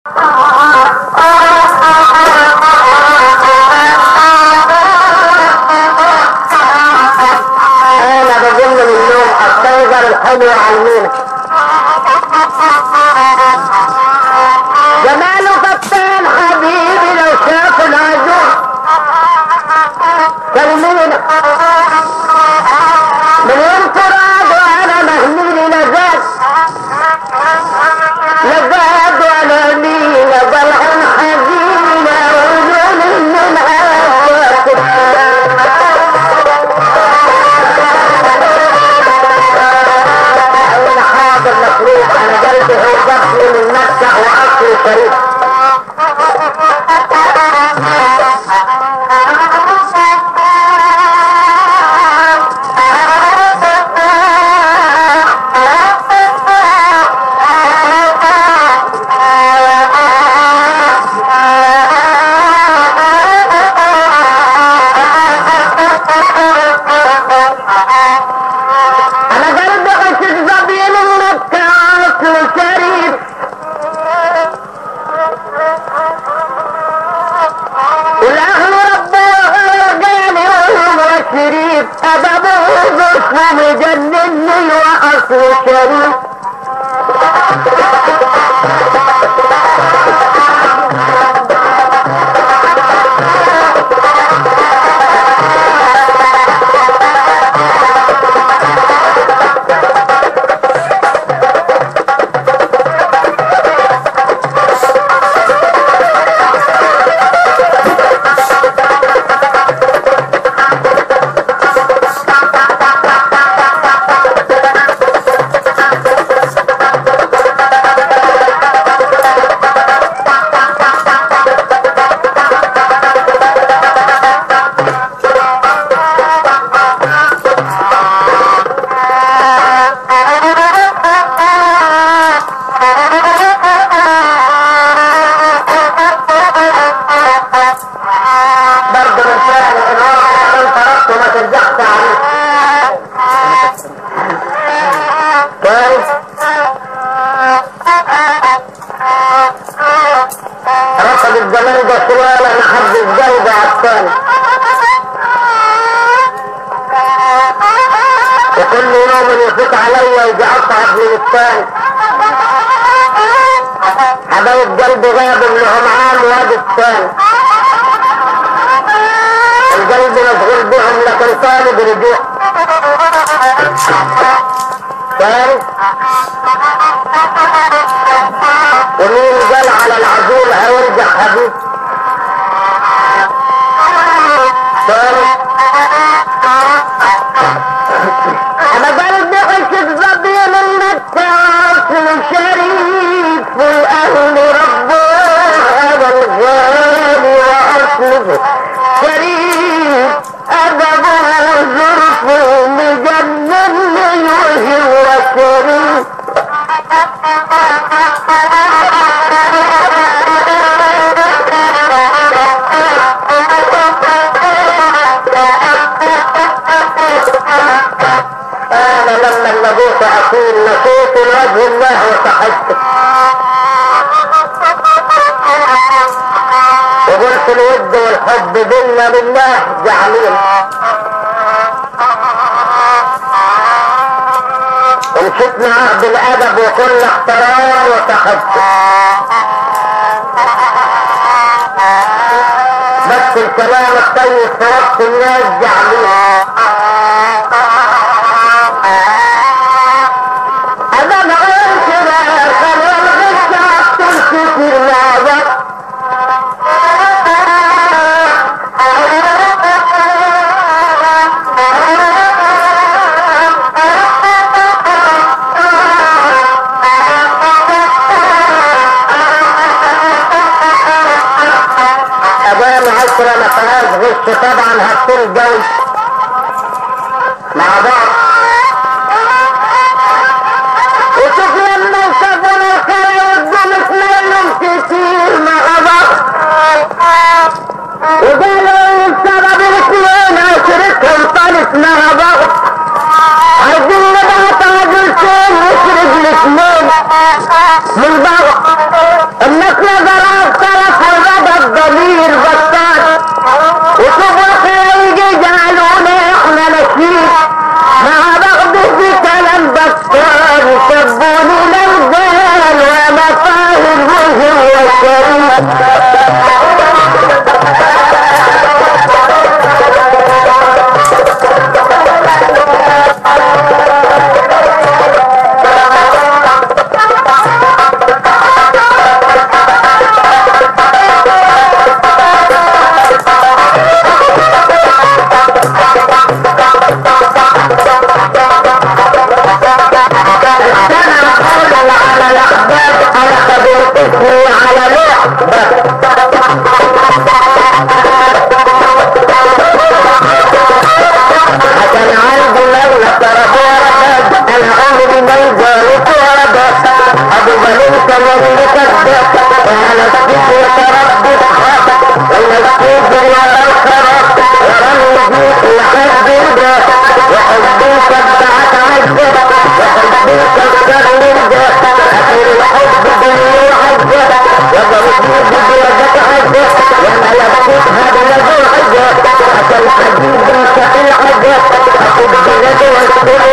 انا بقوم من النوم استيقظ الحلو علمينا جماله فتان حبيبي لو شافوا العجوز كلمينا من يوم تراب وانا مهنيني لزاد لزاد وانا مين ضلع حزينة وعيون من انا حاضر مفروض انا قلبي هو ضبطي من مكة واصلي شريف انا قلبي عشق ظبي من مكة اصلي شريف والاهل ربوها رجاني والعمر شريف ابابه ظرفه مجنني واصل شريف برضه من فعل الانوار ان تركت ما ترجعت عليه كويس رفض الزمان ده شوال انا حد الزوجة على الثاني وكل يوم يفوت عليا يجي اصعب من الثاني حبايب قلبي غابوا انهم عام وادي الثاني القلب مشغول بهم لكن طالب رجوع فاهم ومين قال على العزول هيرجع حبيب فاهم انا قلبي عشق ظبي من مكة اصل شريف والاهل ربوها والغالي واصله شريف ادبه ظرفه مجنن وهو شريف انا لما لقيت اقول نسيت وجه الله وصحبت وقلت الود والحب بينا بالله جعلين ومشيت معاه بالادب وكل احترام وصحبت بس الكلام الطيب في وسط الناس جعلين أنا معاك كده خلي الغش عالطول كتير لعبك أبويا عشرة ما فيهاش غش طبعا هتكون جوز مع بعض وشوف لما يشوفوا الخير قدامك منهم كتير مع بعض وقالوا السبب الاثنين عشرتهم طالت مع بعض عايزين نبعت عجلتين نخرج الاثنين من بعض الناس الدنيا